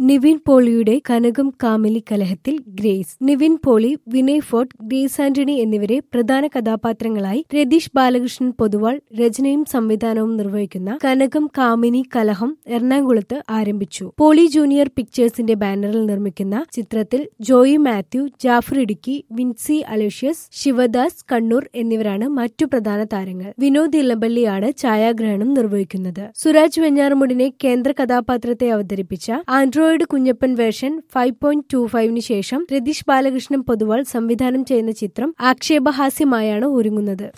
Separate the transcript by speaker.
Speaker 1: നിവിൻ പോളിയുടെ കനകം കാമിലി കലഹത്തിൽ Grace Nivin Pauly Vinay Fort Grace Antony എന്നിവരെ പ്രധാന കഥാപാത്രങ്ങളായി രതീഷ് ബാലകൃഷ്ണൻ പൊതുവാൾ രചനയും സംവിധാനവും നിർവഹിക്കുന്ന കനകം കാമിനി കലഹം എറണാകുളത്ത് ആരംഭിച്ചു പോളി ജൂനിയർ പിക്ചേഴ്സിന്റെ ബാനറിൽ നിർമ്മിക്കുന്ന ചിത്രത്തിൽ Joy Mathew Jaffar Idukki Vincy Aloshious Sivadas Kannur എന്നിവരാണ് മറ്റു പ്രധാന താരങ്ങൾ വിനോദ് ഇളമ്പള്ളിയാണ് ഛായാഗ്രഹണം നിർവഹിക്കുന്നത് സുരാജ് വെഞ്ഞാറമുടിനെ കേന്ദ്ര കഥാപാത്രത്തെ അവതരിപ്പിച്ച Android Kunjappan version five point two ഫൈവിന് ശേഷം രതീഷ് ബാലകൃഷ്ണൻ പൊതുവാൾ സംവിധാനം ചെയ്യുന്ന ചിത്രം ആക്ഷേപഹാസ്യമായാണ് ഒരുങ്ങുന്നത്